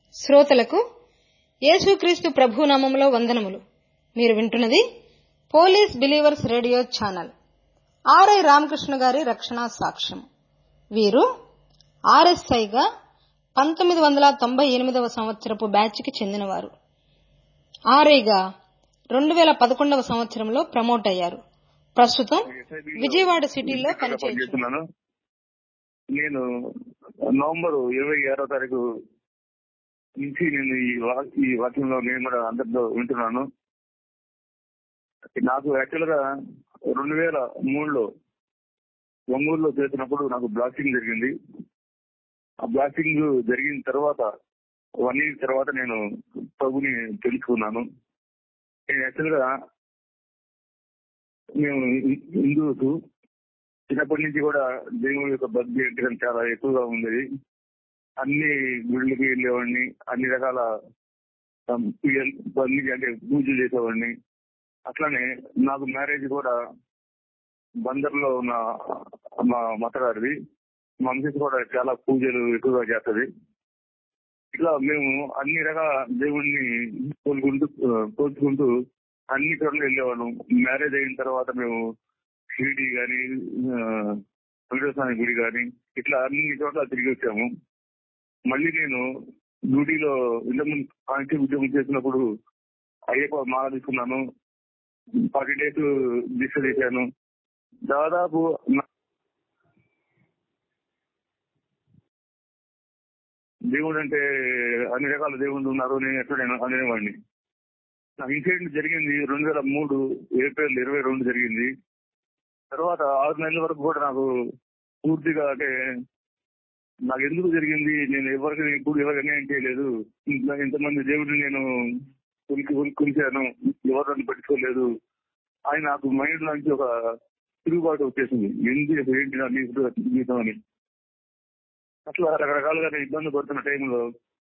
శ్రోతలకు యేసుక్రీస్తు ప్రభునామములో వందనములు మీరు వింటున్నది police believers radio channel RI Ramakrishna గారి రక్షణ సాక్ష్యం వీరు ఆర్ఎస్ఐగా పంతొమ్మిది వందల తొంభై ఎనిమిదవ సంవత్సరపు బ్యాచ్కి చెందినవారు ఆర్ఐగా రెండు వేల పదకొండవ సంవత్సరంలో ప్రమోట్ అయ్యారు ప్రస్తుతం విజయవాడ సిటీలో పనిచేస్తున్నారు పనిచేస్తున్నాను నేను నవంబర్ ఇరవై ఆరో తారీఖు నుంచి నేను ఈ వా- ఈ వాక్యంలో నేను కూడా అందరితో వింటున్నాను నాకు యాక్చువల్ గా రెండు వేల మూడులో ఒంగోలులో చేసినప్పుడు నాకు బ్లాస్టింగ్ జరిగింది ఆ బ్లాస్టింగ్ జరిగిన తర్వాత వన్ ఇయర్ తర్వాత నేను ప్రభుని తెలుసుకున్నాను నేను యాక్చువల్ గా మేము హిందూస్ చిన్నప్పటి నుంచి కూడా దేవుడి యొక్క భక్తి అంటే చాలా ఎక్కువగా ఉండేది అన్ని గుళ్ళకి వెళ్ళేవాడిని అన్ని రకాల um, పూజలు అన్ని అంటే పూజలు చేసేవాడిని అట్లానే నాకు మ్యారేజ్ కూడా బందర్లో ఉన్న మా మతగారిది మా మిసెస్ కూడా చాలా పూజలు ఎక్కువగా చేస్తది ఇట్లా మేము అన్ని రకాల దేవుణ్ణి కోలుకుంటూ కోల్చుకుంటూ అన్ని చోట్ల వెళ్ళేవాళ్ళం మ్యారేజ్ అయిన తర్వాత మేము షిరిడి గాని వెంకటేశ్వర గుడి గాని ఇట్లా అన్ని చోట్ల తిరిగి వచ్చాము మళ్ళీ నేను డ్యూటీలో ఇంత ముందు కాంతి ఉద్యోగం చేసినప్పుడు అయ్యప్ప మాల తీసుకున్నాను ఫార్టీ డేస్ దీక్ష చేశాను దాదాపు నా- దేవుడు అంటే అన్ని రకాల దేవుళ్ళు ఉన్నారు నేను ఎక్కడ అనేవాడిని నాకు ఇన్సిడెంట్ జరిగింది రెండు వేల మూడు ఏప్రిల్ ఇరవై రెండు జరిగింది తర్వాత ఆరు నెలల వరకు కూడా నాకు పూర్తిగా అంటే నాకు ఎందుకు జరిగింది నేను ఎవరికి ఇప్పుడు ఎవరికి అన్యాయం చేయలేదు ఇంత ఇంతమంది దేవుడిని నేను కొలికి కొలిచాను ఎవరు నన్ను పట్టించుకోలేదు ఆయన నాకు మైండ్ నుంచి ఒక తిరుగుబాటు వచ్చేసింది ఎందుకు ఏంటి నా జీవితం జీవితం అని అట్లా రకరకాలుగా నేను ఇబ్బంది పడుతున్న టైంలో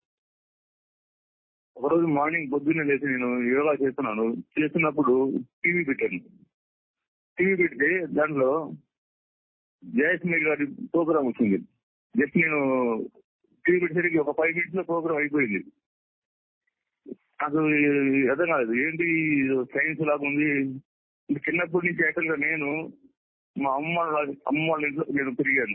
ఒకరోజు మార్నింగ్ పొద్దున్నే లేచి నేను యోగా చేస్తున్నాను చేస్తున్నప్పుడు టీవీ పెట్టాను టీవీ పెడితే దాంట్లో జయస్మిల్ గారి ప్రోగ్రామ్ వచ్చింది జస్ట్ నేను టీవీ పెట్టేసరికి ఒక ఫైవ్ మినిట్స్ లో ప్రోగ్రామ్ అయిపోయింది నాకు అర్థం కాలేదు ఏంటి సైన్స్ లాగా ఉంది ఇది చిన్నప్పటి నుంచి యాక్చువల్ గా నేను మా అమ్మ వాళ్ళ- అమ్మ వాళ్ళ ఇంట్లో నేను పెరిగాను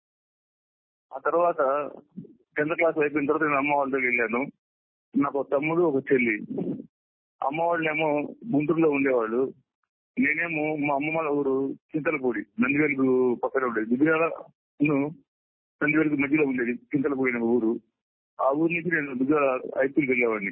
ఆ తర్వాత టెన్త్ క్లాస్ అయిపోయిన తర్వాత నేను అమ్మ వాళ్ళ దగ్గర వెళ్ళాను నాకు ఒక తమ్ముడు ఒక చెల్లి అమ్మ వాళ్ళేమో గుంటూరులో ఉండేవాళ్ళు నేనేమో మా అమ్మ వాళ్ళ ఊరు చింతలపూడి నందివేలుగు పక్కన ఉండేది దిగురాల నందివేలుగు మధ్యలో ఉండేది చింతలపూడి అనే ఊరు ఆ ఊరు నుంచి నేను దిగురాల ఐపీఎల్కి వెళ్ళేవాడిని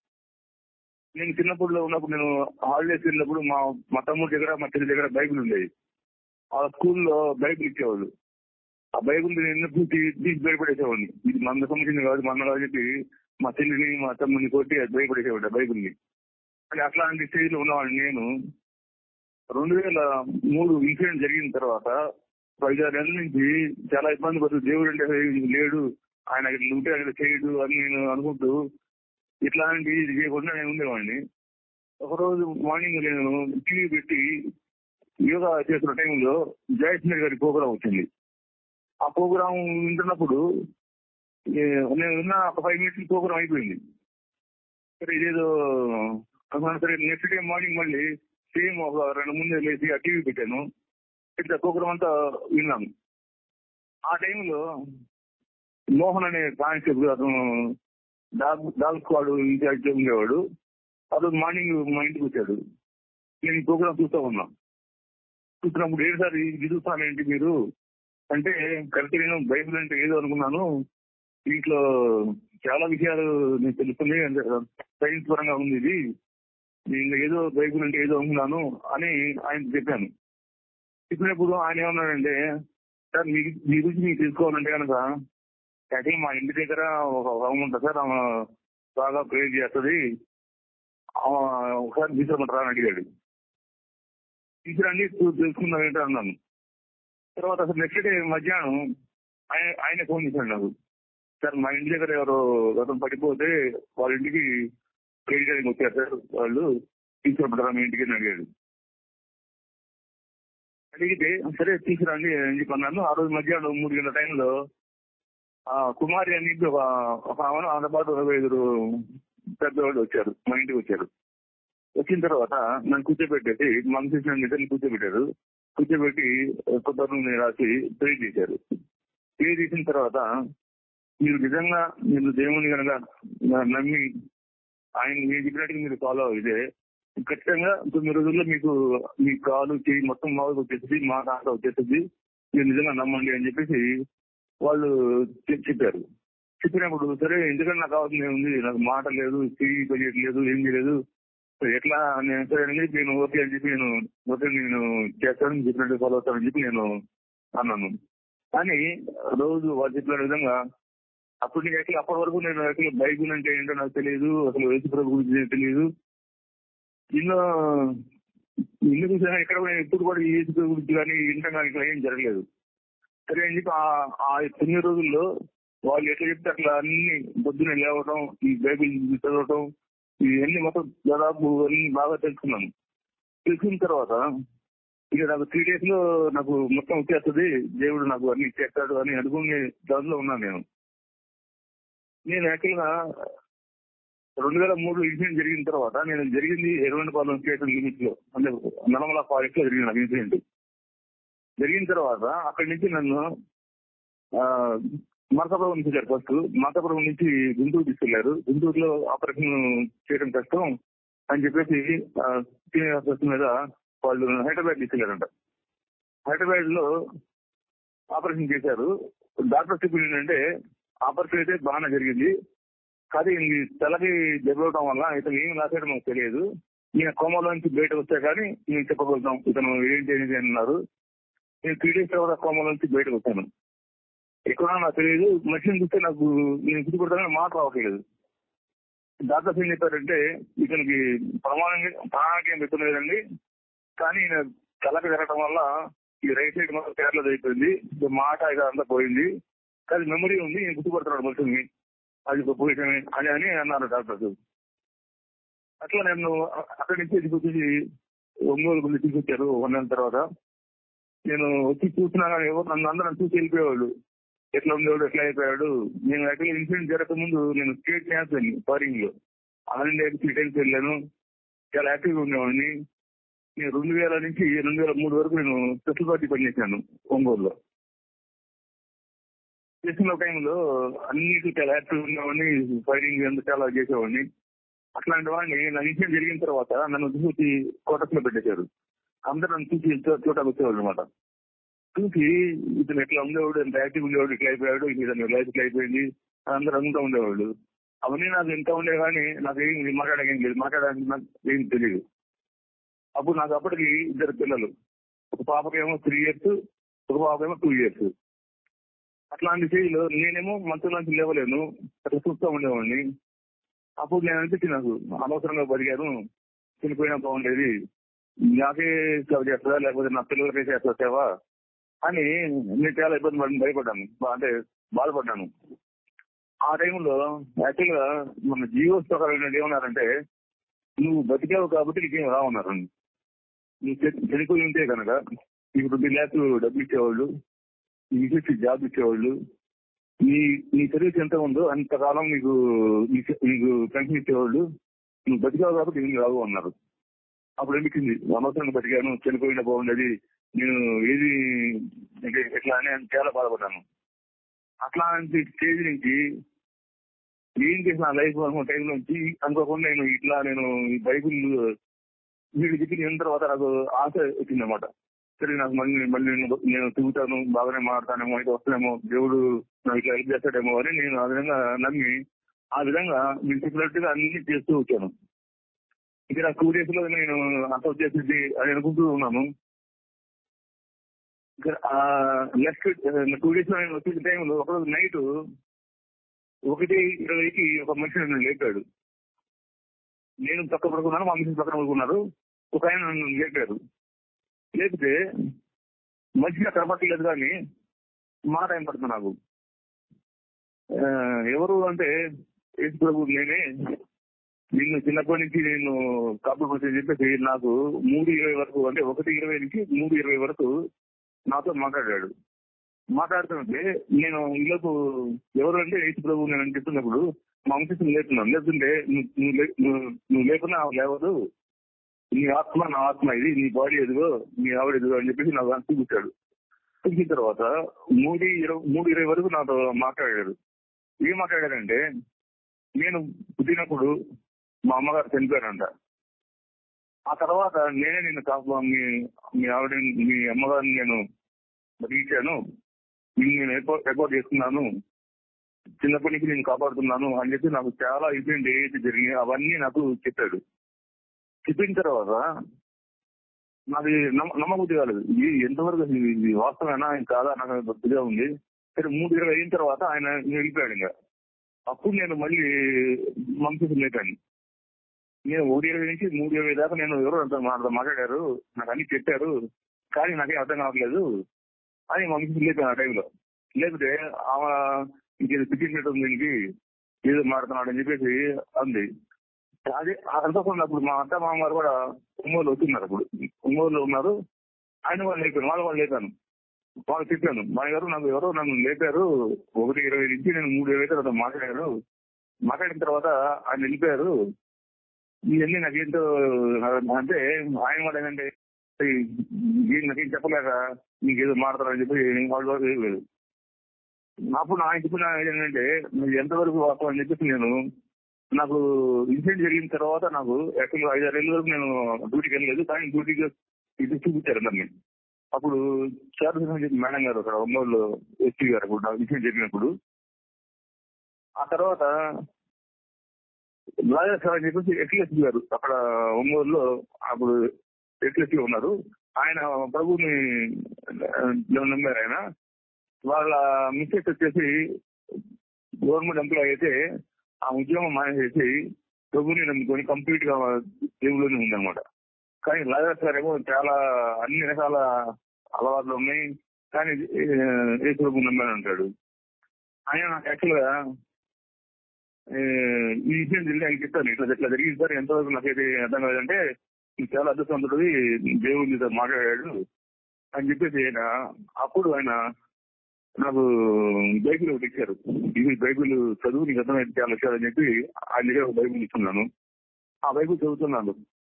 నేను చిన్నప్పుడు ఉన్నప్పుడు నేను హాలిడేస్ వెళ్ళినప్పుడు మా మా తమ్ముడి దగ్గర మా చెల్లి దగ్గర బైబిల్ ఉండేది ఆ స్కూల్లో బైబిల్ ఇచ్చేవాళ్ళు ఆ బైబిల్ నేను ఎన్నో తీసి తీసి భయపడేసేవాడిని ఇది మన సంబంధించింది కాదు మన కాదు చెప్పి మా చెల్లిని మా తమ్ముడిని కొట్టి అది భయపడేసేవాడు ఆ బైబిల్ని అంటే అట్లాంటి స్టేజ్ లో ఉన్నవాడిని నేను రెండు వేల మూడు ఇన్సిడెంట్ జరిగిన తర్వాత ఐదారు నెలల నుంచి చాలా ఇబ్బంది పడుతూ దేవుడు అంటే లేడు ఆయన ఉంటే ఆయన చేయడు అని నేను అనుకుంటూ ఇట్లాంటి ఇది చేయకుండా నేను ఉండేవాడిని ఒకరోజు మార్నింగ్ నేను టీవీ పెట్టి యోగా చేస్తున్న టైంలో జయస్మీర్ గారి ప్రోగ్రాం వచ్చింది ఆ ప్రోగ్రాం వింటున్నప్పుడు ఏ, నేను విన్న ఒక ఫైవ్ మినిట్స్ ప్రోగ్రాం అయిపోయింది సరే ఇదేదో అనుకున్నాను. సరే నెక్స్ట్ డే మార్నింగ్ మళ్ళీ సేమ్ ఒక రెండు ముందు లేచి ఆ టీవీ పెట్టాను ఇట్లా ప్రోగ్రాం అంతా విన్నాను ఆ టైంలో మోహన్ అనే కానిస్టేబుల్ అతను డాగ్ డాగ్ స్క్వాడ్ ఇన్ఛార్జ్ ఉండేవాడు అతను మార్నింగ్ మా ఇంటికి వచ్చాడు నేను ఈ ప్రోగ్రామ్ చూస్తా ఉన్నా చూస్తున్నప్పుడు ఏంటి సార్ ఇది చూస్తానేంటి మీరు అంటే కరెక్ట్ నేను బైబిల్ అంటే ఏదో అనుకున్నాను దీంట్లో చాలా విషయాలు నేను తెలుస్తుంది అంటే సైన్స్ పరంగా ఉంది ఇది నేను ఏదో బైబిల్ అంటే ఏదో అనుకున్నాను అని ఆయన చెప్పాను చెప్పినప్పుడు ఆయన ఏమన్నాడంటే సార్ మీ మీ గురించి మీకు తెలుసుకోవాలంటే కనుక యాక్చువల్లీ మా ఇంటి దగ్గర ఒక ఒక ఆమె ఉంటుంది సార్ ఆమె బాగా ప్రేర్ చేస్తుంది ఆమె ఒకసారి తీసుకురమ్మంటారా అని అడిగాడు తీసుకురండి చూ- తెలుసుకుందాం ఏంటో అన్నాను తర్వాత అసలు నెక్స్ట్ డే మధ్యాహ్నం ఆయన ఆయన ఫోన్ చేశాడు నాకు సార్ మా ఇంటి దగ్గర ఎవరో అతను పడిపోతే వాళ్ళ ఇంటికి ప్రేర్ చేయడానికి వచ్చారు సార్ వాళ్ళు తీసుకురమ్మంటారా మీ ఇంటికి అని అడిగాడు అడిగితే సరే తీసుకురండి అని చెప్పి అన్నాను ఆ రోజు మధ్యాహ్నం మూడు గంటల టైంలో ఆ కుమారి అని చెప్పి ఒక ఒక ఆమె ఆమెతో పాటు ఇరవై ఐదుగురు పెద్దవాళ్ళు వచ్చారు మా ఇంటికి వచ్చారు వచ్చిన తర్వాత నన్ను కూర్చోబెట్టేసి మా మిసెస్ నన్ను ఇద్దరిని కూర్చోబెట్టారు కూర్చోబెట్టి కొత్త రూమ్ రాసి ప్రే చేశారు ప్రే చేసిన తర్వాత మీరు నిజంగా మీరు దేవుని కనుక నమ్మి ఆయన మీరు చెప్పినట్టుగా మీరు ఫాలో అయితే ఖచ్చితంగా తొమ్మిది రోజుల్లో మీకు మీ కాలు చేయి మొత్తం మాకు వచ్చేసింది మా దాంట్లో వచ్చేసింది మీరు నిజంగా నమ్మండి అని చెప్పేసి వాళ్ళు చె- చెప్పారు చెప్పినప్పుడు సరే ఎందుకంటే నాకు కావాల్సింది ఉంది నాకు మాట లేదు చెయ్యి తెలియట్లేదు ఏం లేదు ఎట్లా నేను సరే అని చెప్పి నేను ఓకే అని చెప్పి నేను ఓకే నేను చేస్తాను చెప్పినట్టు ఫాలో అవుతానని చెప్పి నేను అన్నాను కానీ రోజు వాళ్ళు చెప్పిన విధంగా అప్పుడు నేను ఎట్లా అప్పటి వరకు నేను ఎట్లా బైబుల్ అంటే ఏంటో నాకు తెలియదు అసలు యేసు ప్రభు గురించి తెలియదు ఎన్నో ఇల్లు చూసినా ఎక్కడ కూడా ఎప్పుడు కూడా ఈ యేసు ప్రభు గురించి కానీ వింటాం కానీ ఇట్లా ఏం జరగలేదు సరే అని చెప్పి ఆ- ఆ తొమ్మిది రోజుల్లో వాళ్ళు ఎట్లా చెప్తే అట్లా అన్ని పొద్దున లేవటం ఈ బైబిల్ చదవటం ఇవన్నీ మొత్తం దాదాపు అన్ని బాగా తెలుసుకున్నాను తెలుసుకున్న తర్వాత ఇక నాకు త్రీ డేస్ లో నాకు మొత్తం వచ్చేస్తుంది దేవుడు నాకు అన్ని ఇచ్చేస్తాడు అని అనుకునే దానిలో ఉన్నాను నేను నేను యాక్చువల్గా రెండు వేల మూడు ఇన్సిడెంట్ జరిగిన తర్వాత నేను జరిగింది ఎర్రగొండపాలెం స్టేషన్ లిమిట్ లో అంటే నల్లమల ఫారెస్ట్ లో జరిగిన నాకు ఇన్సిడెంట్ జరిగిన తర్వాత అక్కడి నుంచి నన్ను ఆ, మార్కాపురం నుంచి వచ్చారు ఫస్ట్ మార్కాపురం నుంచి గుంటూరు తీసుకెళ్లారు గుంటూరులో ఆపరేషన్ చేయడం కష్టం అని చెప్పేసి ఆ, సీనియర్ ఆఫీసర్ మీద వాళ్ళు హైదరాబాద్ తీసుకెళ్లారంట హైదరాబాద్ లో ఆపరేషన్ చేశారు డాక్టర్ చెప్పింది ఏంటంటే ఆపరేషన్ అయితే బాగానే జరిగింది కానీ ఈ తలకి దెబ్బవటం వల్ల ఇతను ఏం రాసాడో మాకు తెలియదు ఈయన కోమలో నుంచి బయట వస్తే కానీ మేము చెప్పగలుగుతాం ఇతను ఏం చేసింది అని అన్నారు నేను త్రీ డేస్ తర్వాత కోమలో నుంచి బయటకు వచ్చాను ఎక్కడ నాకు తెలియదు మనిషిని చూస్తే నాకు నేను గుర్తు కొడతానని మాట రావట్లేదు డాక్టర్స్ ఏం చెప్పారంటే ఇతనికి ప్రమాణంగా ప్రాణానికి ఏం పెట్టలేదండి కానీ ఈయన తలకు జరగడం వల్ల ఈ రైట్ సైడ్ మొత్తం కేరళ అయిపోయింది ఈ మాట ఇదంతా పోయింది కానీ మెమరీ ఉంది నేను గుర్తుపడుతున్నాడు మనుషుల్ని అది ఒక పొజిషన్ అని అని అన్నారు డాక్టర్స్ అట్లా నేను అక్కడి నుంచి తీసుకొచ్చి ఒంగోలు గురించి తీసుకొచ్చారు వన్ నెల తర్వాత నేను వచ్చి చూసినా కానీ ఎవరు నన్ను అందరం చూసి వెళ్ళిపోయేవాళ్ళు ఎట్లా ఉండేవాడు ఎట్లా అయిపోయాడు నేను యాక్చువల్లీ ఇన్సిడెంట్ జరగక ముందు నేను స్టేట్ ఛాంపియన్ ఫారింగ్ లో ఆల్ ఇండియా త్రీ టైమ్స్ వెళ్ళాను చాలా యాక్టివ్గా ఉండేవాడిని నేను రెండు వేల నుంచి రెండు వేల మూడు వరకు నేను స్పెషల్ పార్టీ పనిచేశాను ఒంగోలులో చేసిన టైంలో అన్నిటి చాలా యాక్టివ్ ఉండేవాడిని ఫైరింగ్ అంతా చాలా చేసేవాడిని అట్లాంటి వాడిని నా ఇన్సిడెంట్ జరిగిన తర్వాత నన్ను చూసి కోటస్ లో పెట్టేశారు అందరూ నన్ను చూసి చోటకు వచ్చేవాళ్ళు అనమాట చూసి ఇతను ఎట్లా ఉండేవాడు ఎంత యాక్టివ్ ఉండేవాడు ఇట్లా అయిపోయాడు ఇతను లైఫ్ ఇట్లా అయిపోయింది అందరూ అంతా ఉండేవాళ్ళు అవన్నీ నాకు ఎంత ఉండే కానీ నాకు ఏం మాట్లాడడానికి ఏం లేదు మాట్లాడడానికి నాకు ఏం తెలియదు అప్పుడు నాకు అప్పటికి ఇద్దరు పిల్లలు ఒక పాపకేమో త్రీ ఇయర్స్ ఒక పాపకేమో టూ ఇయర్స్ అట్లాంటి స్టేజ్లో నేనేమో మంచం నుంచి లేవలేను అట్లా చూస్తూ ఉండేవాడిని అప్పుడు నేను అనిపించింది నాకు అనవసరంగా బతికాను చనిపోయినా బాగుండేది నాకే సేవ చేస్తుందా లేకపోతే నా పిల్లలకే చేస్తా సేవ అని నేను చాలా ఇబ్బంది పడి భయపడ్డాను బా- అంటే బాధపడ్డాను ఆ టైంలో యాక్చువల్ గా మన జీవోస్ ప్రకారం ఏమన్నారంటే నువ్వు బతికావు కాబట్టి నీకేం రావన్నారు నువ్వు చని- చనిపోయి ఉంటే కనుక నీకు ట్వంటీ ల్యాక్స్ డబ్బులు ఇచ్చేవాళ్ళు నీకు జాబ్ ఇచ్చేవాళ్ళు నీ నీ సర్వీస్ ఎంత ఉందో అంతకాలం నీకు నీకు- నీకు పెన్షన్ ఇచ్చేవాళ్ళు నువ్వు బతికావు కాబట్టి ఏం రావు అన్నారు అప్పుడు అనిపించింది అనవసరంగా బతికాను చనిపోయినా బాగుండేది నేను ఏది అంటే ఎట్లా అని చాలా బాధపడ్డాను అట్లాంటి స్టేజ్ నుంచి ఏం చేసిన లైఫ్ అనుకున్న టైం నుంచి అనుకోకుండా నేను ఇట్లా నేను ఈ బైబుల్ వీళ్ళు చెప్పి నేను తర్వాత నాకు ఆశ వచ్చింది అనమాట సరే నాకు మళ్ళీ మళ్ళీ నేను నేను తిరుగుతాను బాగానే మాట్లాడతానేమో అయితే వస్తానేమో దేవుడు నాకు ఇట్లా హెల్ప్ చేస్తాడేమో అని నేను ఆ విధంగా నమ్మి ఆ విధంగా మీరు చెప్పినట్టుగా అన్ని చేస్తూ వచ్చాను ఇక్కడ టూ డేస్ లో నేను అంత వచ్చేసింది అని అనుకుంటూ ఉన్నాను నెక్స్ట్ టూ డేస్ లో నేను వచ్చిన టైంలో ఒకరోజు నైట్ ఒకటి ఇరవైకి ఒక మనిషి నన్ను లేపాడు నేను పక్క పడుకున్నాను మా మిషన్ పక్కన పడుకున్నారు ఒక ఆయన నన్ను లేపారు లేపితే మంచిగా కనపట్టలేదు కానీ మాట ఏం పడుతుంది నాకు ఆ, ఎవరు అంటే యేసు ప్రభు నేనే నిన్ను చిన్నప్పటి నుంచి నేను కాపులు వచ్చి చెప్పేసి నాకు మూడు ఇరవై వరకు అంటే ఒకటి ఇరవై నుంచి మూడు ఇరవై వరకు నాతో మాట్లాడాడు మాట్లాడుతుంటే నేను ఈలోపు ఎవరు అంటే యేసు ప్రభు నేను చెప్తున్నప్పుడు మా అంశం లేపుతున్నాను లేపుతుంటే నువ్వు- నువ్వు లే- నువ్వు- నువ్వు లేకున్నా ఆమె లేవదు నీ ఆత్మ నా ఆత్మ ఇది నీ బాడీ ఎదుగో నీ ఆవిడ ఎదుగో అని చెప్పేసి నాకు అని చూపించాడు చూపించిన తర్వాత మూడు ఇరవై మూడు ఇరవై వరకు నాతో మాట్లాడాడు ఏం మాట్లాడాడంటే నేను పుట్టినప్పుడు మా అమ్మగారు చనిపోయారంట ఆ తర్వాత నేనే నిన్ను కాపా మీ మీ ఆవిడ మీ అమ్మగారిని నేను బతికించాను నిన్ను నేను ఏర్పాటు ఏర్పాటు చేసుకున్నాను చిన్నప్పటి నుంచి నేను కాపాడుతున్నాను అని చెప్పి నాకు చాలా ఇటువంటి ఏదైతే జరిగినాయి అవన్నీ నాకు చెప్పాడు చెప్పిన తర్వాత నాది నమ్మ- నమ్మబుద్ధి కాలేదు ఇది ఎంతవరకు అసలు ఇది- ఇది వాస్తవేనా ఇది కాదా నాకు బుద్ధిగా ఉంది సరే మూడు ఇరవై అయిన తర్వాత ఆయన వెళ్ళిపోయాడు ఇంకా అప్పుడు నేను మళ్ళీ మంచి లేపాను నేను మూడు ఇరవై నుంచి మూడు ఇరవై దాకా నేను ఎవరో అంత మాతో మాట్లాడారు నాకు అన్ని చెప్పారు కానీ నాకేం అర్థం కావట్లేదు అని మంచి లేపాను ఆ టైంలో లేకపోతే ఆమె ఇంకేదో పిచ్చి ఉంది దీనికి ఏదో మాడుతున్నాడు అని చెప్పేసి అంది అదే అనుకోకుండా అప్పుడు మా అత్త మామగారు కూడా ఒంగోలు వచ్చిన్నారు అప్పుడు ఒంగోలు ఉన్నారు ఆయన వాళ్ళు లేపాను వాళ్ళు వాళ్ళు లేపాను వాళ్ళు చెప్పాను మా గారు నాకు ఎవరో నన్ను లేపారు ఒకటి ఇరవై నుంచి నేను మూడు ఇరవై తర్వాత మాట్లాడారు మాట్లాడిన తర్వాత ఆయన వెళ్ళిపోయారు ఇవన్నీ నాకేంటో అంటే ఆయన కూడా ఏంటంటే "ఈ- నాకేం చెప్పలేక నీకేదో మాడతారని చెప్పి వాళ్ళు వాళ్ళు ఏం లేదు అప్పుడు ఆయన చెప్పిన ఏంటంటే మీరు ఎంతవరకు వాస్తవం అని చెప్పేసి నేను నాకు ఇన్సిడెంట్ జరిగిన తర్వాత నాకు యాక్చువల్గా ఐదు ఆరు ఏళ్ళ వరకు నేను డ్యూటీకి వెళ్ళలేదు కానీ డ్యూటీకి ఇది చూపించారు నన్ను అప్పుడు చారు చెప్పి మేడం గారు అక్కడ ఒంగోలు ఎస్పీ గారు అప్పుడు నాకు ఇన్సిడెంట్ జరిగినప్పుడు ఆ తర్వాత లాయర్ సార్ అని చెప్పేసి ఎట్లెస్పీ గారు అక్కడ ఒంగోలులో అప్పుడు ఎట్లెస్పీ ఉన్నారు ఆయన ప్రభుని నమ్మారు ఆయన వాళ్ళ మిస్టేక్ వచ్చేసి గవర్నమెంట్ ఎంప్లాయ్ అయితే ఆ ఉద్యోగం మానేసేసి ప్రభుని నమ్ముకొని కంప్లీట్ గా దేవులోనే ఉందన్నమాట కానీ లాయర్ సార్ ఏమో చాలా అన్ని రకాల అలవాట్లు ఉన్నాయి కానీ ఏ ప్రభు నమ్మాను అంటాడు ఆయన నాకు యాక్చువల్ గా ఏ, ఈ విషయం తెలియదు ఆయన చెప్తాను ఇట్లా ఇట్లా జరిగింది సార్ ఎంతవరకు నాకైతే అర్థం కాదంటే "నువ్వు చాలా అదృష్టవంతుడు దేవుడు నీతో మాట్లాడాడు అని చెప్పేసి ఆయన అప్పుడు ఆయన నాకు బైబిల్ ఒకటి ఇచ్చారు ఇది బైబిల్ చదువు నీకు అర్థమైతే చాలా విషయాలు అని చెప్పి ఆయన దగ్గర ఒక బైబిల్ ఇస్తున్నాను ఆ బైబిల్ చదువుతున్నాను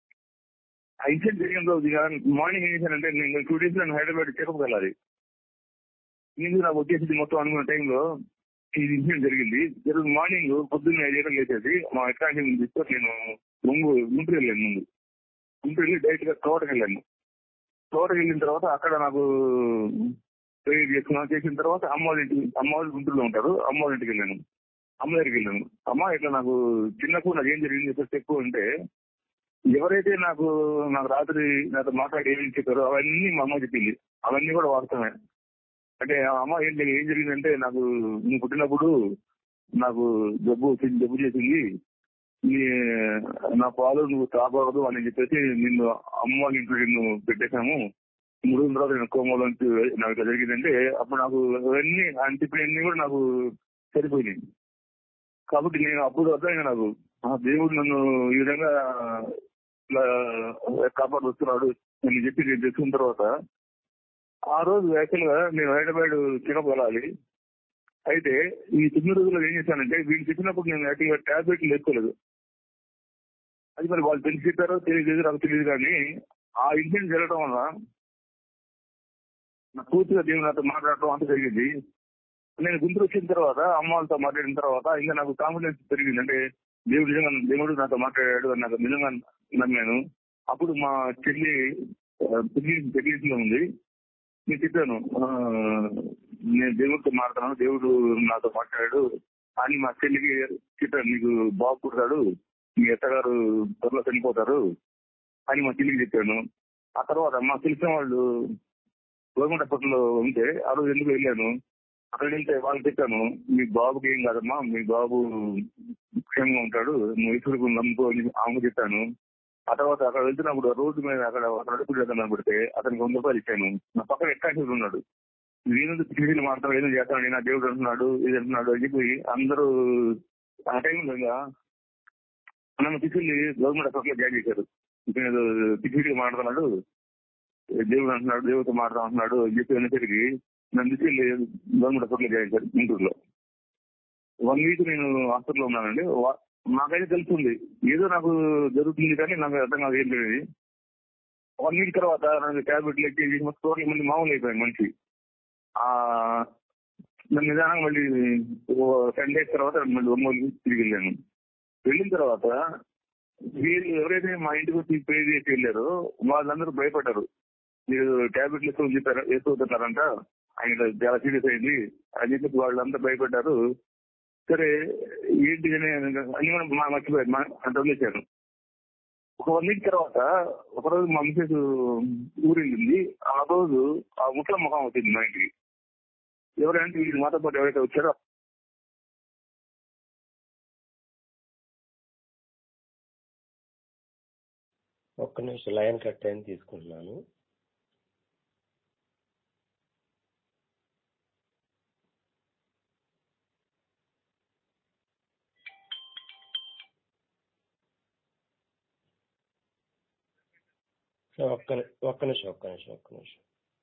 ఆ ఇన్సిడెంట్ జరిగిన రోజు మార్నింగ్ ఏం చేశానంటే నేను టూ డేస్ నేను హైదరాబాద్ చెకప్ వెళ్ళాలి నేను నాకు వచ్చేసి మొత్తం అనుకున్న టైంలో ఈ ఇన్సిడెంట్ జరిగింది ఈరోజు మార్నింగ్ పొద్దున్న ఐదు గంటలు లేచేసి మా అకాడమీ తీసుకొని నేను ముందు గుంటూరు వెళ్ళాను ముందు గుంటూరు వెళ్ళి డైరెక్ట్ గా తోటకి వెళ్ళాను తోటకి వెళ్ళిన తర్వాత అక్కడ నాకు ప్రేయర్ చేసుకున్నాను చేసిన తర్వాత అమ్మ వాళ్ళ ఇంటికి అమ్మ వాళ్ళు గుంటూరులో ఉంటారు అమ్మ వాళ్ళ ఇంటికి వెళ్ళాను అమ్మ దగ్గరికి వెళ్ళాను అమ్మ ఇట్లా నాకు చిన్నప్పుడు నాకు ఏం జరిగింది చెప్పేసి ఎక్కువ అంటే ఎవరైతే నాకు నాకు రాత్రి నాతో మాట్లాడి ఏమేమి చెప్పారో అవన్నీ మా అమ్మ చెప్పింది అవన్నీ కూడా వాస్తవమే అంటే ఆ అమ్మ ఏంటి ఏం జరిగిందంటే నాకు నువ్వు పుట్టినప్పుడు నాకు జబ్బు వచ్చింది జబ్బు చేసింది నీ నా పాలు నువ్వు తాగకూడదు అని చెప్పేసి నిన్ను అమ్మ వాళ్ళ ఇంట్లో నిన్ను పెట్టేశాము మూడు రోజుల తర్వాత నేను కోమలో నుంచి నాకు ఇట్లా జరిగిందంటే అప్పుడు నాకు అవన్నీ అంటిపోయినవి కూడా నాకు సరిపోయినాయి కాబట్టి నేను అప్పుడు అర్థమైంది నాకు ఆ దేవుడు నన్ను ఈ విధంగా ఇట్లా కాపాడు వస్తున్నాడు అని చెప్పి నేను తెలుసుకున్న తర్వాత ఆ రోజు యాక్చువల్ గా నేను హైదరాబాద్ చిన్నప్పుడు వెళ్ళాలి అయితే ఈ తొమ్మిది రోజుల్లో ఏం చేశానంటే వీళ్ళు చెప్పినప్పుడు నేను యాక్చువల్ గా టాబ్లెట్లు వేసుకోలేదు అది మరి వాళ్ళు తెలిసి చెప్పారో తెలియదు నాకు తెలియదు కానీ ఆ ఇన్సిడెంట్ జరగడం వల్ల నా పూర్తిగా దేవుడు నాతో మాట్లాడటం అంత జరిగింది నేను గుంటూరు వచ్చిన తర్వాత అమ్మ వాళ్ళతో మాట్లాడిన తర్వాత ఇంకా నాకు కాన్ఫిడెన్స్ పెరిగింది అంటే దేవుడు నిజంగా దేవుడు నాతో మాట్లాడాడు అని నాకు నిజంగా నమ్మాను అప్పుడు మా చెల్లి పెళ్లి ఉంది నేను చెప్పాను ఆ, నేను దేవుడితో మాట్లాడుతున్నాను దేవుడు నాతో మాట్లాడాడు అని మా చెల్లికి చెప్పాను నీకు బాబు పుడతాడు మీ అత్తగారు త్వరలో చనిపోతారు అని మా చెల్లికి చెప్పాను ఆ తర్వాత మా తెలిసిన వాళ్ళు గవర్నమెంట్ హాస్పిటల్లో ఉంటే ఆ రోజు ఎందుకు వెళ్ళాను అక్కడ వెళ్తే వాళ్ళు చెప్పాను మీ బాబుకి ఏం కాదమ్మా మీ బాబు క్షేమంగా ఉంటాడు నువ్వు ఇసుకు నమ్ముకో అని ఆమె చెప్పాను ఆ తర్వాత అక్కడ వెళ్తున్నప్పుడు రోడ్డు మీద అక్కడ అక్కడ అడుగు కనబడితే అతనికి వంద రూపాయలు ఇచ్చాను నా పక్కన ఎక్కాసి ఉన్నాడు నేను టీవీలు మాట్లాడు ఏదో చేస్తాను నా దేవుడు అంటున్నాడు ఇది అంటున్నాడు అని చెప్పి అందరూ ఆ టైంలో ఇంకా నన్ను తీసుకెళ్లి గవర్నమెంట్ హాస్పిటల్ జాయిన్ చేశారు ఇప్పుడు ఏదో పిచ్చిగా మాట్లాడుతున్నాడు దేవుడు అంటున్నాడు దేవుడితో మాట్లాడుతున్నాడు అని చెప్పి అనేసరికి నన్ను తీసుకెళ్ళి గవర్నమెంట్ హాస్పిటల్ చేయించారు గుంటూరులో వన్ వీక్ నేను హాస్పిటల్లో ఉన్నానండి వా- నాకైతే తెలుస్తుంది ఏదో నాకు జరుగుతుంది కానీ నాకు అర్థం కాదు ఏం తెలియదు వన్ వీక్ తర్వాత నాకు ట్యాబ్లెట్లు ఎక్కి టోటల్ మళ్ళీ మామూలు అయిపోయాను మనిషి ఆ నేను నిదానంగా మళ్ళీ టెన్ డేస్ తర్వాత మళ్ళీ ఒంగోలు తిరిగి వెళ్ళాను వెళ్ళిన తర్వాత వీళ్ళు ఎవరైతే మా ఇంటికి వచ్చి పే చేసి వెళ్ళారో వాళ్ళందరూ భయపడ్డారు మీరు ట్యాబ్లెట్లు ఎక్కువ చెప్పారు వేసుకుంటున్నారంట ఆయన చాలా సీరియస్ అయింది అని చెప్పి వాళ్ళంతా భయపడ్డారు సరే ఏంటి అని అన్ని మనం మా మర్చిపోయారు మా- అంత వదిలేశాను ఒక వన్ వీక్ తర్వాత ఒక రోజు మా మిసెస్ ఊరింది ఆ రోజు ఆ ముట్ల ముఖం వచ్చింది మా ఇంటికి ఎవరంటే వీళ్ళు మాతో పాటు ఎవరైతే వచ్చారో ఒక్క నిమిషం లైన్ కట్ అయింది తీసుకుంటున్నాను ఒక్క ని- ఒక్క నిమిషం ఒక్క నిమిషం ఒక్క నిమిషం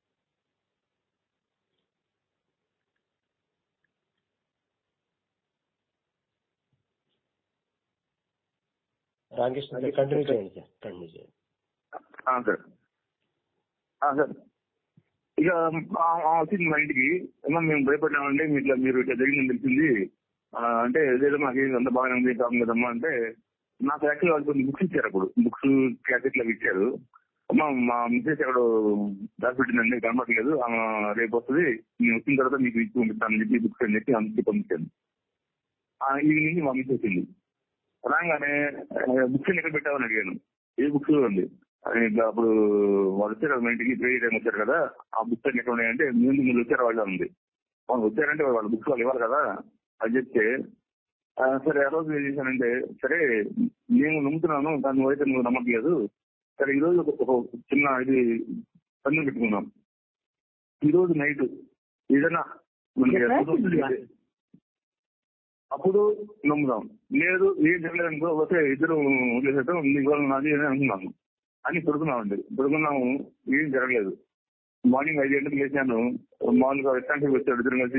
రామకృష్ణ సార్ కంటిన్యూ చేయండి సార్ కంటిన్యూ చేయండి ఆ, సార్ ఆ, సార్ ఇక ఆ- ఆ వచ్చింది మా ఇంటికి ఏమో మేము భయపడ్డామండి మీ ఇట్లా మీరు ఇట్లా జరిగిందని తెలిసింది ఆ, అంటే ఏదో మాకు ఏం అంత బాగానే ఉంది కాదు కదమ్మా అంటే నాకు యాక్చువల్ వాళ్ళు కొన్ని బుక్స్ ఇచ్చారు అప్పుడు బుక్స్ క్యాసెట్లు అవి ఇచ్చారు అమ్మా మా మిస్సెస్ ఎక్కడ దాచిపెట్టిందండి కనపడలేదు ఆమె రేపు వస్తుంది నేను వచ్చిన తర్వాత మీకు ఇచ్చి పంపిస్తానని చెప్పి బుక్స్ అని చెప్పి అందుకే పంపించాను ఆ ఈవినింగ్ మా మిస్ వచ్చింది రాగానే బుక్స్ ఎక్కడ పెట్టామని అడిగాను ఏ బుక్స్ ఉంది అని ఇట్లా అప్పుడు వాళ్ళు వచ్చారు కదా మా ఇంటికి ప్రేయర్ టైం వచ్చారు కదా ఆ బుక్స్ అన్ని ఎక్కడ ఉన్నాయంటే ముందు ముందు వచ్చారు వాళ్ళు ఉంది వాళ్ళు వచ్చారంటే వాళ్ళ బుక్స్ వాళ్ళు ఇవ్వాలి కదా అని చెప్తే ఆ, సరే ఆ రోజు ఏం చేశానంటే సరే నేను నమ్ముతున్నాను దాన్ని నువ్వైతే నువ్వు నమ్మట్లేదు సరే ఈ రోజు ఒక- ఒక చిన్న ఇది పన్ను పెట్టుకున్నాం ఈ రోజు నైట్ ఏదైనా మనకి అద్భుతం జరిగితే అప్పుడు నమ్ముదాం లేదు ఏం జరగలేదు అనుకో పోతే ఇద్దరు వదిలేసేద్దాం నీకు వాళ్ళు నాది అని అనుకున్నాము అని పడుకున్నామండి పడుకున్నాము ఏం జరగలేదు మార్నింగ్ ఐదు గంటలకు లేచాను మామూలుగా రెస్టారెంట్కి వచ్చాడు ఇద్దరు కలిసి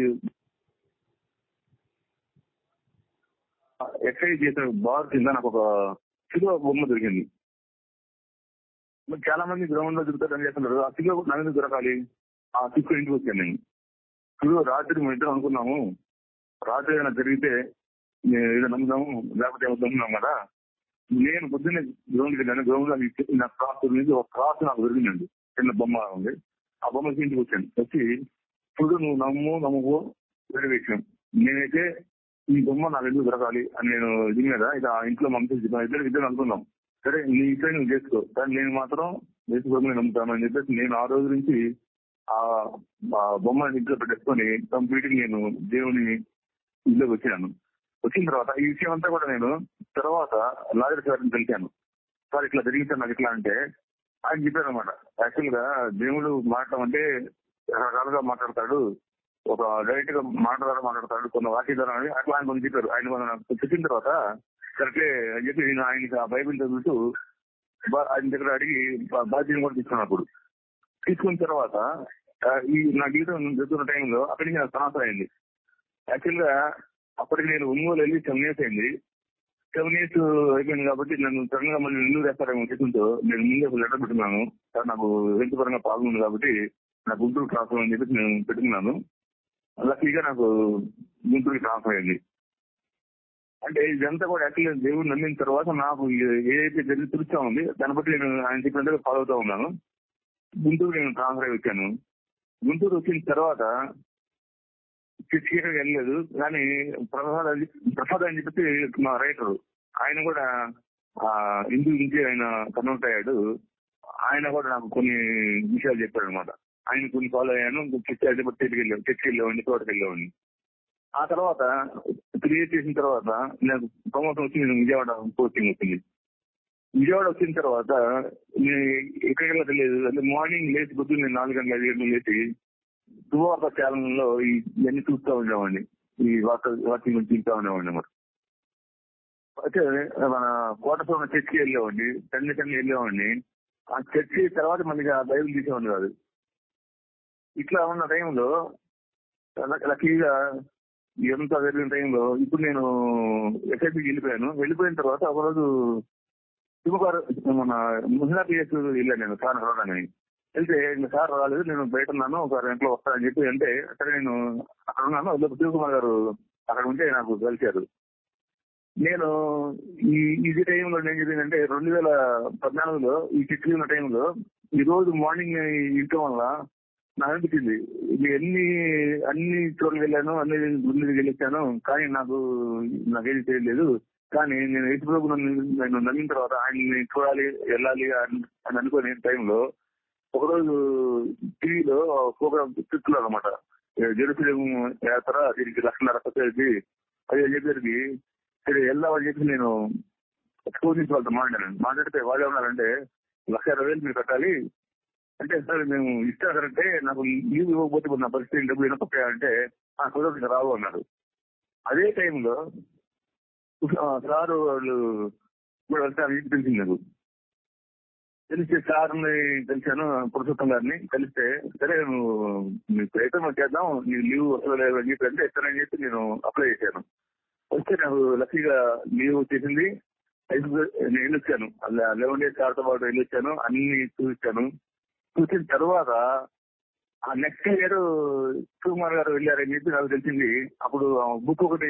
ఎక్సర్సైజ్ చేసిన బార్ కింద నాకు ఒక సిలువ బొమ్మ దొరికింది మరి చాలా మంది గ్రౌండ్ లో తిరుగుతారు అని చేస్తున్నారు ఆ సిలువ నా మీద దొరకాలి ఆ సిక్కు ఇంటికి వచ్చాను నేను సిలువ రాత్రి మేము ఇద్దరం అనుకున్నాము రాత్రి ఏదైనా జరిగితే నేను ఏదో నమ్ముదాము లేకపోతే ఏమో నమ్ముదాం కదా నేను పొద్దున్నే గ్రౌండ్కి వెళ్ళాను గ్రౌండ్ లో నాకు నా క్రాస్ నుంచి ఒక క్రాస్ నాకు దొరికిందండి చిన్న బొమ్మ ఉంది ఆ బొమ్మ ఇంటికి వచ్చాను వచ్చి ఇప్పుడు నువ్వు నమ్ము నమ్ముకో వేరే విషయం నేనైతే ఈ బొమ్మ నాకు ఎందుకు దొరకాలి అని నేను దీని మీద ఇక ఆ ఇంట్లో మంచి ఇద్దరు ఇద్దరు అనుకున్నాం సరే నీ ఇష్టం నువ్వు చేసుకో కానీ నేను మాత్రం వేసుకోవడం నమ్ముతాను అని చెప్పేసి నేను ఆ రోజు నుంచి ఆ ఆ బొమ్మ ఇంట్లో పెట్టేసుకొని కంప్లీట్ నేను దేవుని ఇంట్లోకి వచ్చినాను వచ్చిన తర్వాత ఈ విషయం అంతా కూడా నేను తర్వాత లాయర్ గారిని కలిశాను సార్ ఇట్లా జరిగింది సార్ నాకు ఇట్లా అంటే ఆయన చెప్పారు అనమాట యాక్చువల్ గా దేవుడు మాట్లాడటం అంటే రకరకాలుగా మాట్లాడతాడు ఒక డైరెక్ట్ గా మాట్లాడారు మాట్లాడతాడు కొన్ని వాక్యధారం అని అట్లా ఆయన కొన్ని చెప్పారు ఆయన కొన్ని నాకు చెప్పిన తర్వాత కరెక్టే అని చెప్పి నేను ఆయనకి ఆ బైబిల్ చదువుతూ బా- ఆయన దగ్గర అడిగి బా- బాధ్యతను కూడా తీసుకున్నాను అప్పుడు తీసుకున్న తర్వాత ఆ, ఈ నా జీవితం జరుగుతున్న టైంలో అక్కడికి నాకు ట్రాన్స్ఫర్ అయింది యాక్చువల్ గా అప్పటికి నేను ఒంగోలు వెళ్ళి సెవెన్ ఇయర్స్ అయింది సెవెన్ ఇయర్స్ అయిపోయింది కాబట్టి నన్ను సడన్ గా మళ్ళీ నెల్లూరు వేస్తారేమో ఉద్దేశంతో నేను ముందే ఒక లెటర్ పెట్టుకున్నాను సార్ నాకు హెల్త్ పరంగా ప్రాబ్లం ఉంది కాబట్టి నాకు గుంటూరు ట్రాన్స్ఫర్ అని చెప్పి నేను పెట్టుకున్నాను లక్కీగా నాకు గుంటూరుకి ట్రాన్స్ఫర్ అయింది అంటే ఇదంతా కూడా యాక్చువల్గా దేవుడు నమ్మిన తర్వాత నాకు ఏ- ఏదైతే జరిగి తెలుస్తా ఉంది దాన్ని బట్టి నేను ఆయన చెప్పినట్టుగా ఫాలో అవుతా ఉన్నాను గుంటూరు నేను ట్రాన్స్ఫర్ అయి వచ్చాను గుంటూరు వచ్చిన తర్వాత చర్చికి వెళ్ళలేదు కానీ ప్రసాద్ అని ప్రసాద్ అని చెప్పి మా రైటర్ ఆయన కూడా ఆ హిందూ నుంచి ఆయన కన్వర్ట్ అయ్యాడు ఆయన కూడా నాకు కొన్ని విషయాలు చెప్పాడు అనమాట ఆయన కొన్ని ఫాలో అయ్యాను చర్చి అయితే చర్చికి వెళ్ళాను చర్చికి వెళ్ళేవాడిని తోటకి వెళ్ళేవాడిని ఆ తర్వాత త్రీ ఇయర్స్ చేసిన తర్వాత నాకు ప్రమోషన్ వచ్చి నేను విజయవాడ పోస్టింగ్ వచ్చింది విజయవాడ వచ్చిన తర్వాత నేను ఎక్కడికి వెళ్ళా తెలియదు అంటే మార్నింగ్ లేచి పొద్దున్న నేను నాలుగు గంటల ఐదు గంటలు లేచి శుభవార్త ఛానల్లో ఇవన్నీ చూస్తూ ఉండేవాడిని ఈ వార్త వార్తల గురించి తింటా ఉండేవాడిని మరి అయితే మన కోటతో ఉన్న చర్చికి వెళ్ళేవాడిని టెన్ టెన్ వెళ్ళేవాడిని ఆ చర్చి తర్వాత మనకి ఆ బైబిల్ తీసేవాడిని కాదు ఇట్లా ఉన్న టైంలో లక్కీగా ఎంత జరిగిన టైంలో ఇప్పుడు నేను ఎస్ఐపికి వెళ్ళిపోయాను వెళ్ళిపోయిన తర్వాత ఒకరోజు శుభకారు మన మహిళా పిఎస్ వెళ్ళాను నేను సార్ రావడానికి వెళ్తే ఇంకా సార్ రాలేదు నేను బయట ఉన్నాను ఒక గంటలో వస్తానని చెప్పి అంటే సరే నేను అక్కడ ఉన్నాను లోపు శివకుమార్ గారు అక్కడ ఉంటే నాకు కలిశారు నేను ఈ ఇది టైంలో ఏం జరిగిందంటే రెండు వేల పద్నాలుగులో ఈ చిట్లు ఉన్న టైంలో ఈ రోజు మార్నింగ్ ఇంటం వల్ల నాకు అనిపించింది ఇది ఎన్ని అన్ని చోట్లకి వెళ్ళాను అన్ని గుండెకి వెళ్ళొచ్చాను కానీ నాకు నాకేది తెలియలేదు కానీ నేను యేసు ప్రభు నేను నమ్మిన తర్వాత ఆయన్ని చూడాలి వెళ్ళాలి అని అని అనుకునే టైంలో ఒకరోజు టీవీలో ప్రోగ్రామ్ చిత్తులు అనమాట జెరూసలేం యాత్ర దీనికి లక్షన్నర వచ్చేది అది అని చెప్పేసరికి సరే వెళ్దామని చెప్పి నేను స్కూల్ నుంచి వాళ్ళతో మాట్లాడాను మాట్లాడితే వాళ్ళు ఏమన్నారంటే లక్ష ఇరవై వేలు మీరు కట్టాలి అంటే సార్ మేము ఇస్తారంటే నాకు లీవ్ ఇవ్వకపోతే ఇప్పుడు నా పరిస్థితి డబ్బులు ఏమైనా అంటే ఆ కుదరదు రావు అన్నారు అదే టైంలో సార్ వాళ్ళు ఇప్పుడు వెళ్తాను తెలిసింది నాకు తెలిస్తే సార్ని కలిశాను పురుషోత్తం గారిని కలిస్తే సరే నువ్వు నీ ప్రయత్నం చేద్దాం నీ లీవ్ వస్తలేదు అని చెప్పి అంటే ఇస్తానని చెప్పి నేను అప్లై చేశాను వస్తే నాకు లక్కీగా లీవ్ వచ్చేసింది నేను వెళ్ళొచ్చాను లెవెన్ డేస్ సార్తో పాటు వెళ్ళొచ్చాను అన్ని చూపించాను చూసిన తర్వాత ఆ నెక్స్ట్ ఇయర్ కుమార్ గారు వెళ్ళారని చెప్పి నాకు తెలిసింది అప్పుడు బుక్ ఒకటి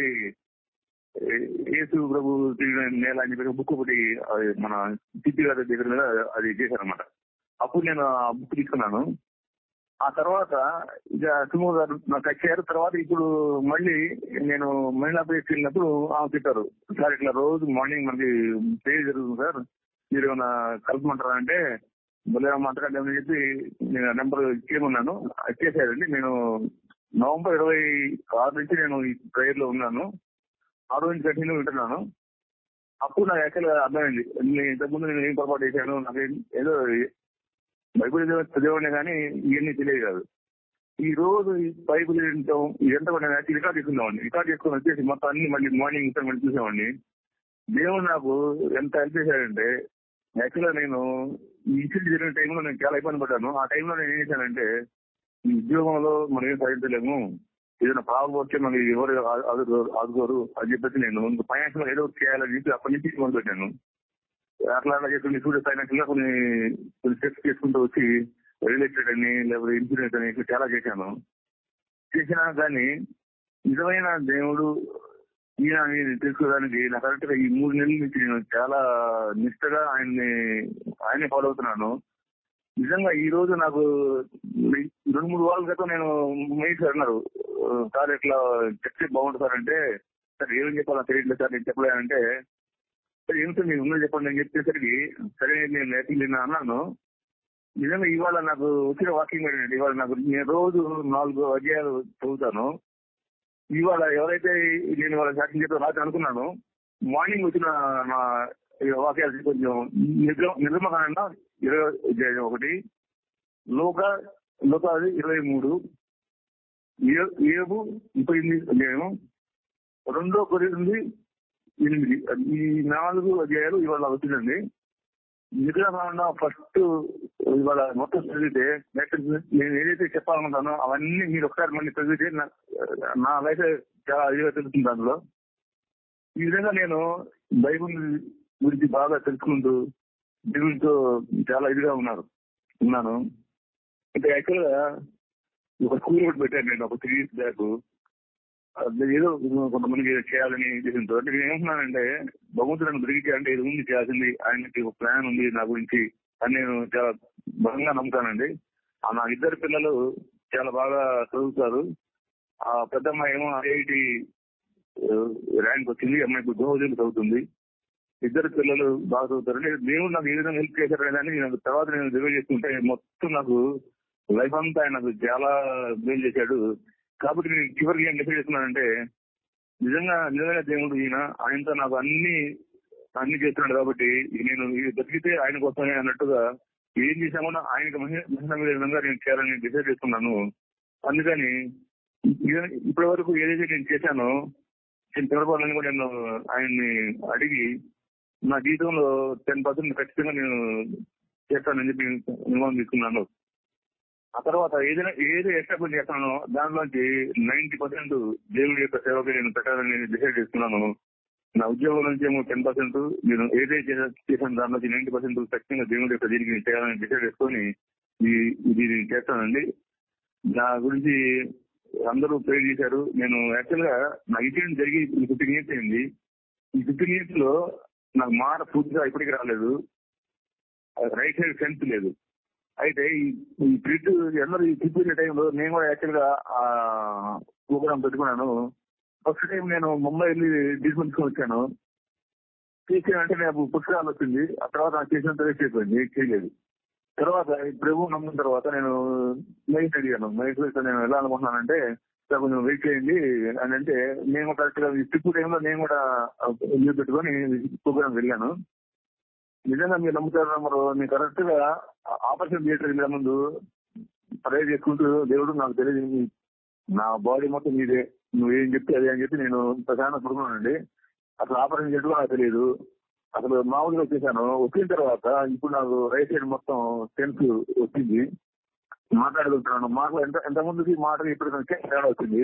యేసు ప్రభు నేల అని చెప్పి బుక్ ఒకటి మన సిద్ధి గారి దగ్గర మీద అది చేశారనమాట అప్పుడు నేను ఆ బుక్ తీసుకున్నాను ఆ తర్వాత ఇక సుమో గారు నాకు వచ్చారు తర్వాత ఇప్పుడు మళ్ళీ నేను మహిళా ప్లేస్కి వెళ్ళినప్పుడు ఆమె చెప్పారు సార్ ఇట్లా రోజు మార్నింగ్ మనకి పే జరుగుతుంది సార్ మీరు ఏమైనా కలపమంటారా అంటే మళ్ళీ మాట్లాడండి అని చెప్పి నేను నెంబర్ ఇచ్చేయమన్నాను ఇచ్చేసారండి నేను నవంబర్ ఇరవై ఆరు నుంచి నేను ఈ ప్రేయర్ లో ఉన్నాను ఆ రోజు కంటిన్యూ వింటున్నాను అప్పుడు నాకు యాక్చువల్గా అర్థమైంది నేను ఇంతకుముందు నేను ఏం పొరపాటు చేశాను నాకు ఏదో బైబుల్ చదివానే కానీ ఇవన్నీ తెలియదు కాదు ఈ రోజు ఈ బైబుల్ వింటాం ఇదంతా కూడా నేను రికార్డ్ చేసుకున్నామండి రికార్డ్ చేసుకుని వచ్చేసి మొత్తం అన్ని మళ్ళీ మార్నింగ్ ఇంత చూసామండి దేవుడు నాకు ఎంత హెల్ప్ చేశాడంటే యాక్చువల్గా నేను ఈ ఇన్సిడెంట్ జరిగిన టైంలో నేను చాలా ఇబ్బంది పడ్డాను ఆ టైంలో నేను ఏం చేశానంటే ఈ ఉద్యోగంలో మనం ఏం సాధించలేము ఏదైనా బాగపోతే మనకి ఎవరు ఆదుకోరు అని చెప్పేసి నేను ఫైనాన్షియల్ ఏదో చేయాలని చెప్పి అప్పటి నుంచి మొదలు పెట్టాను అట్లా అట్లా చెప్పి స్టూడెంట్ ఫైనాన్షియల్ గా కొన్ని కొన్ని స్టెప్స్ చేసుకుంటూ వచ్చి రియల్ ఎస్టేట్ అని లేకపోతే ఇన్సూరెన్స్ అని చాలా చేశాను చేసినా కానీ నిజమైన దేవుడు ఈయన అని తెలుసుకోవడానికి నాకు కరెక్ట్ గా ఈ మూడు నెలల నుంచి నేను చాలా నిష్టగా ఆయన్ని ఆయన్ని ఫాలో అవుతున్నాను నిజంగా ఈ రోజు నాకు రెండు మూడు వారాల క్రితం నేను మెయిల్ సార్ అన్నారు సార్ ఇట్లా చెప్తే బాగుంటుంది సార్ అంటే సార్ ఏమని చెప్పాలో తెలియట్లేదు సార్ నేను చెప్పలేనంటే సరే ఏం సార్ మీరు ఉన్నది చెప్పండి అని చెప్పేసరికి సరే నేను నేర్చుకున్నా అన్నాను నిజంగా ఇవాళ నాకు వచ్చిన వాకింగ్ ఏంటంటే ఇవాళ నాకు నేను రోజు నాలుగు అధ్యాయాలు చదువుతాను ఇవాళ ఎవరైతే నేను వాళ్ళ సాక్షి చెప్పి రాత్రి అనుకున్నాను మార్నింగ్ వచ్చిన నా వాక్యాలు కొంచెం నిర్మకాండ ఇరవై ఒకటి లోక లోక అది ఇరవై మూడు ఏబు ముప్పై ఎనిమిది అధ్యాయం రెండో కొరింది ఎనిమిది ఈ నాలుగు అధ్యాయాలు ఇవాళ వచ్చిందండి నిగ్రహం ఫస్ట్ ఇవాళ మొత్తం చదివితే నేను ఏదైతే చెప్పాలనుకుంటానో అవన్నీ మీరు ఒకసారి మళ్ళీ చదివితే నా లైఫ్ చాలా అదిగా తెలుస్తుంది దానిలో ఈ విధంగా నేను బైబుల్ గురించి బాగా తెలుసుకుంటూ దేవుడితో చాలా ఇదిగా ఉన్నారు ఉన్నాను అంటే యాక్చువల్ గా ఒక స్కూల్ కూడా పెట్టాను నేను ఒక త్రీ ఇయర్స్ బ్యాక్ ఏదో కొంతమందికి చేయాలని చేసింది అంటే నేను ఏమంటున్నానంటే భగవంతుడు నన్ను బ్రిగితే అంటే ఇది ఉంది చేయాల్సింది ఆయనకి ఒక ప్లాన్ ఉంది నా గురించి అని నేను చాలా బలంగా నమ్ముతానండి ఆ నా ఇద్దరు పిల్లలు చాలా బాగా చదువుతారు ఆ పెద్ద అమ్మాయి ఏమో ఐఐటి ర్యాంక్ వచ్చింది అమ్మాయి గోహోజీలు చదువుతుంది ఇద్దరు పిల్లలు బాగా చదువుతారు అంటే దేవుడు నాకు ఏ విధంగా హెల్ప్ చేశారు అనేది నాకు తర్వాత నేను రివైవ్ చేసుకుంటే మొత్తం నాకు లైఫ్ అంతా ఆయన నాకు చాలా మేలు చేశాడు కాబట్టి నేను చివరికి ఏం డిసైడ్ చేస్తున్నానంటే నిజంగా నిజమైన దేవుడు ఈయన ఆయనతో నాకు అన్ని అన్ని చేస్తున్నాడు కాబట్టి నేను ఇది బతికితే ఆయన కోసమే అన్నట్టుగా ఏం చేశామో ఆయనకు మహిళ విధంగా నేను చేయాలని డిసైడ్ చేసుకున్నాను అందుకని ఇప్పటి వరకు ఏదైతే నేను చేశానో నేను తిరపాలని కూడా నేను ఆయన్ని అడిగి నా జీవితంలో టెన్ పర్సెంట్ ఖచ్చితంగా నేను చేస్తానని చెప్పి నిర్మాణం తీసుకున్నాను ఆ తర్వాత ఏదైనా ఏది ఎక్స్ట్రా పని చేస్తానో దానిలోంచి నైన్టీ పర్సెంట్ దేవుడి యొక్క సేవకి నేను పెట్టాలని డిసైడ్ చేసుకున్నాను నా ఉద్యోగం నుంచి ఏమో టెన్ పర్సెంట్ నేను ఏదైతే చేశాను దాని నుంచి నైన్టీ పర్సెంట్ ఖచ్చితంగా దేవుడి యొక్క దీనికి నేను చేయాలని డిసైడ్ చేసుకొని ఈ ఇది నేను చేస్తానండి నా గురించి అందరూ ప్రే చేశారు నేను యాక్చువల్ గా నా ఇన్సిడెంట్ జరిగి ఫిఫ్టీన్ ఇయర్స్ అయింది ఈ ఫిఫ్టీన్ ఇయర్స్ లో నాకు మాట పూర్తిగా ఇప్పటికి రాలేదు రైట్ సైడ్ సెన్స్ లేదు అయితే ఈ- ఈ ట్రిప్ అందరూ ఈ ట్రిప్ వెళ్ళే టైంలో నేను కూడా యాక్చువల్ గా ఆ ప్రోగ్రామ్ పెట్టుకున్నాను ఫస్ట్ టైం నేను ముంబై వెళ్ళి ట్రీట్మెంట్ తీసుకొని వచ్చాను చేసానంటే నాకు పుస్తకాలు వచ్చింది ఆ తర్వాత నాకు చేసినంత వేస్ట్ అయిపోయింది చేయలేదు తర్వాత ఈ ప్రభు నమ్మిన తర్వాత నేను మెయిట్ అడిగాను మెయిట్ లో నేను ఎలా అనుకుంటున్నానంటే సార్ కొంచెం వెయిట్ చేయండి అని అంటే నేను కరెక్ట్ గా ఈ ట్రిప్ టైంలో నేను కూడా లీవ్ పెట్టుకొని ప్రోగ్రామ్ వెళ్ళాను నిజంగా మీరు నమ్ముతారు నమ్మరు నేను కరెక్ట్ గా ఆపరేషన్ థియేటర్ వెళ్ళే ముందు ప్రే చేసుకుంటూ దేవుడు నాకు తెలియదు నా బాడీ మొత్తం మీదే నువ్వు ఏం చెప్తే అదే అని చెప్పి నేను ప్రధాన పడుకున్నానండి అసలు ఆపరేషన్ చేయడం నాకు తెలియదు అసలు మామూలుగా వచ్చేసాను వచ్చిన తర్వాత ఇప్పుడు నాకు రైట్ సైడ్ మొత్తం సెన్స్ వచ్చింది మాట్లాడగలుగుతున్నాను మాటలు ఎంత ఎంత ముందుకి మాటలు ఇప్పుడు కొంచెం తేడా వచ్చింది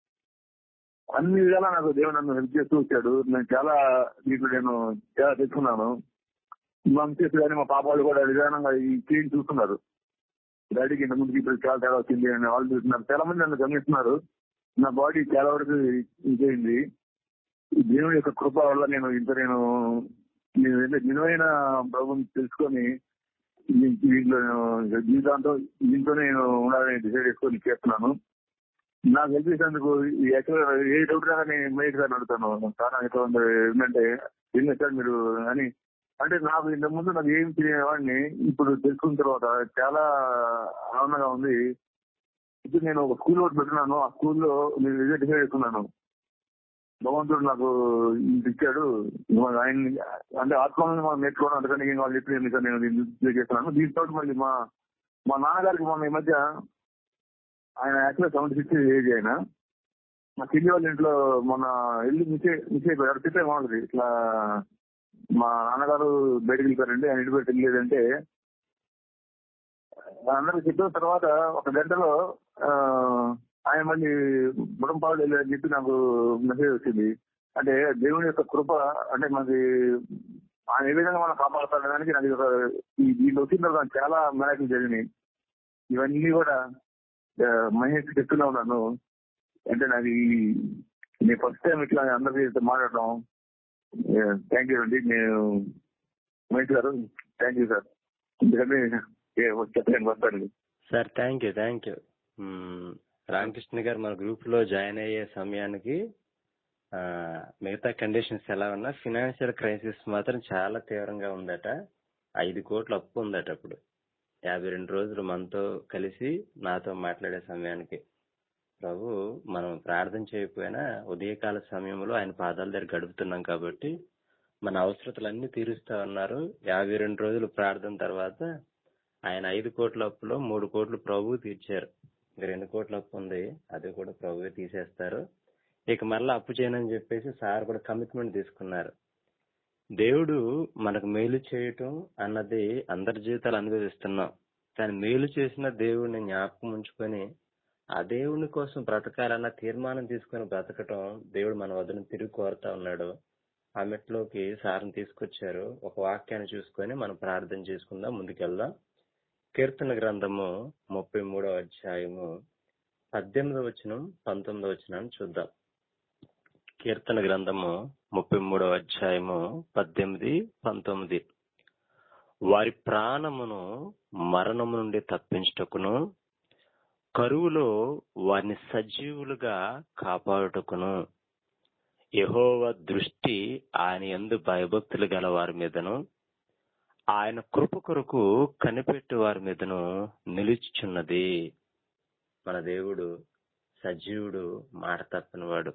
అన్ని విధాలా నాకు దేవుడు నన్ను హెల్ప్ చేస్తూ వచ్చాడు నేను చాలా మీకు నేను చాలా తెచ్చుకున్నాను మా మిస్సెస్ కానీ మా పాప వాళ్ళు కూడా విధానంగా ఈ క్లీన్ చూస్తున్నారు డాడీకి ఇంత ముందుకి ఇప్పుడు చాలా తేడా వచ్చింది అని వాళ్ళు చూస్తున్నారు చాలా మంది నన్ను గమనిస్తున్నారు నా బాడీ చాలా వరకు ఇదైంది ఈ దేవుని యొక్క కృప వల్ల నేను ఇంత నేను నేను ఏదో నిజమైన ప్రభుని తెలుసుకొని దీ- దీంట్లో నేను జీవితాంతం దీంతోనే నేను ఉండాలని డిసైడ్ చేసుకొని చేస్తున్నాను నాకు హెల్ప్ చేసేందుకు ఈ యాక్చువల్గా ఏ డౌట్ రాగా నేను మేట్ గారిని అడుగుతాను సార్ నాకు ఇట్లా ఉంది ఏంటంటే ఏం సార్ మీరు అని అంటే నాకు ఇంత ముందు నాకు ఏం తెలియని ఇప్పుడు తెలుసుకున్న తర్వాత చాలా ఆనందంగా ఉంది ఇప్పుడు నేను ఒక స్కూల్ ఒకటి పెట్టినాను ఆ స్కూల్లో నేను ఇదే డిసైడ్ చేసుకున్నాను భగవంతుడు నాకు ఇది ఇచ్చాడు మరి ఆయన అంటే ఆత్మలను మనం నేర్చుకోవడం అందుకని నేను వాళ్ళు చెప్పి ఎందుకని నేను దీన్ని ఇది చేస్తున్నాను దీంతో మళ్ళీ మా మా నాన్నగారికి మొన్న ఈ మధ్య ఆయన యాక్చువల్ సెవెంటీ సిక్స్ ఏజ్ ఆయన మా చెల్లి వాళ్ళ ఇంట్లో మొన్న ఇల్లు మిస్ మిస్ అయిపోయారు తిప్పే బాగుంటుంది ఇట్లా మా నాన్నగారు బయటకు వెళ్ళిపోయారండి ఆయన ఇంటి బయట వెళ్ళలేదంటే అందరూ చెప్పిన తర్వాత ఒక గంటలో ఆ, ఆయన మళ్ళీ బుడంపాడు వెళ్ళారని చెప్పి నాకు మెసేజ్ వచ్చింది అంటే దేవుని యొక్క కృప అంటే మనకి ఆయన ఏ విధంగా మనం కాపాడుతాడడానికి నాకు ఇది ఒక ఈ- దీంట్లో వచ్చిన తర్వాత నాకు చాలా మెరాకులు జరిగినాయి ఇవన్నీ కూడా ఆ, మహేష్ చెప్తూనే ఉన్నాను అంటే నాకు ఈ నేను ఫస్ట్ టైం ఇట్లా అందరికీ మాట్లాడడం థ్యాంక్ యూ అండి నేను మహేష్ గారు థ్యాంక్ యూ సార్ ఎందుకంటే ఏ, చెప్పలేను వస్తాను sir thank you thank you Ramakrishna garu మన గ్రూప్ లో జాయిన్ అయ్యే సమయానికి ఆ, మిగతా కండిషన్స్ ఎలా ఉన్నా ఫినాన్షియల్ క్రైసిస్ మాత్రం చాలా తీవ్రంగా ఉందట ఐదు కోట్ల అప్పు ఉందట అప్పుడు యాభై రెండు రోజులు మనతో కలిసి నాతో మాట్లాడే సమయానికి ప్రభు మనం ప్రార్థన చేయకపోయినా ఉదయకాల సమయంలో ఆయన పాదాల దగ్గర గడుపుతున్నాం కాబట్టి మన అవసరతలన్నీ తీరుస్తా ఉన్నారు యాభై రెండు రోజులు ప్రార్థన తర్వాత ఆయన ఐదు కోట్ల అప్పులో మూడు కోట్లు ప్రభువు తీర్చారు ఇంకా రెండు కోట్ల అప్పు ఉంది అది కూడా ప్రభువే తీసేస్తారు ఇక మళ్ళీ అప్పు చేయనని చెప్పేసి సార్ కూడా కమిట్మెంట్ తీసుకున్నారు దేవుడు మనకు మేలు చేయటం అన్నది అందరి జీవితాలు అనుభవిస్తున్నాం కానీ మేలు చేసిన దేవుడిని జ్ఞాపకం ఉంచుకొని ఆ దేవుని కోసం బ్రతకాలన్న తీర్మానం తీసుకొని బ్రతకటం దేవుడు మన వద్దను తిరిగి కోరుతా ఉన్నాడు ఆ మెట్లోకి సార్ని తీసుకొచ్చారు ఒక వాక్యాన్ని చూసుకొని మనం ప్రార్థన చేసుకుందాం ముందుకెళ్దాం కీర్తన గ్రంథము ముప్పై మూడవ అధ్యాయము పద్దెనిమిదవ వచనం పంతొమ్మిదవ వచనం చూద్దాం కీర్తన గ్రంథము ముప్పై మూడవ అధ్యాయము పద్దెనిమిది పంతొమ్మిది వారి ప్రాణమును మరణము నుండి తప్పించుటకును కరువులో వారిని సజీవులుగా కాపాడుటకును యెహోవా దృష్టి ఆయన యందు భయభక్తులు గల వారి మీదను ఆయన కృప కొరకు కనిపెట్టు వారి మీదను నిలుచుచున్నది మన దేవుడు సజీవుడు మాట తప్పినవాడు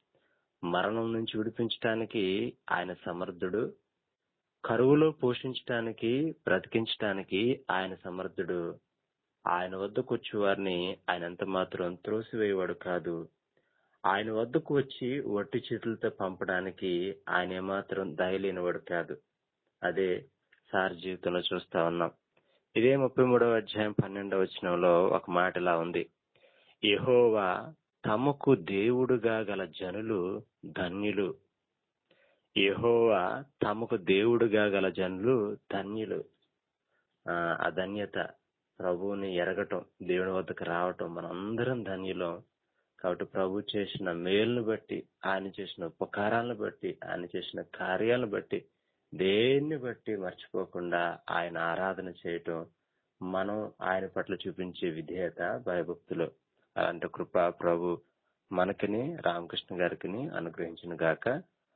మరణం నుంచి విడిపించటానికి ఆయన సమర్థుడు కరువులో పోషించటానికి బ్రతికించటానికి ఆయన సమర్థుడు ఆయన వద్దకు వచ్చి వారిని ఆయన ఎంత మాత్రం త్రోసివేయవాడు కాదు ఆయన వద్దకు వచ్చి వట్టి చేతులతో పంపడానికి ఆయన ఏమాత్రం దయలేనివాడు కాదు అదే సార్ జీవితంలో చూస్తా ఉన్నాం ఇదే ముప్పై మూడవ అధ్యాయం పన్నెండవ వచనంలో ఒక మాట ఇలా ఉంది యెహోవా తమకు దేవుడుగా గల జనులు ధన్యులు యెహోవా తమకు దేవుడుగా గల జనులు ధన్యులు ఆ ఆ ధన్యత ప్రభువుని ఎరగటం దేవుని వద్దకు రావటం మనందరం ధన్యులం కాబట్టి ప్రభు చేసిన మేలును బట్టి ఆయన చేసిన ఉపకారాలను బట్టి ఆయన చేసిన కార్యాలను బట్టి దేన్ని బట్టి మర్చిపోకుండా ఆయన ఆరాధన చేయటం మనం ఆయన పట్ల చూపించే విధేయత భయభక్తులు అలాంటి కృప ప్రభు మనకిని రామకృష్ణ గారికి అనుగ్రహించిన గాక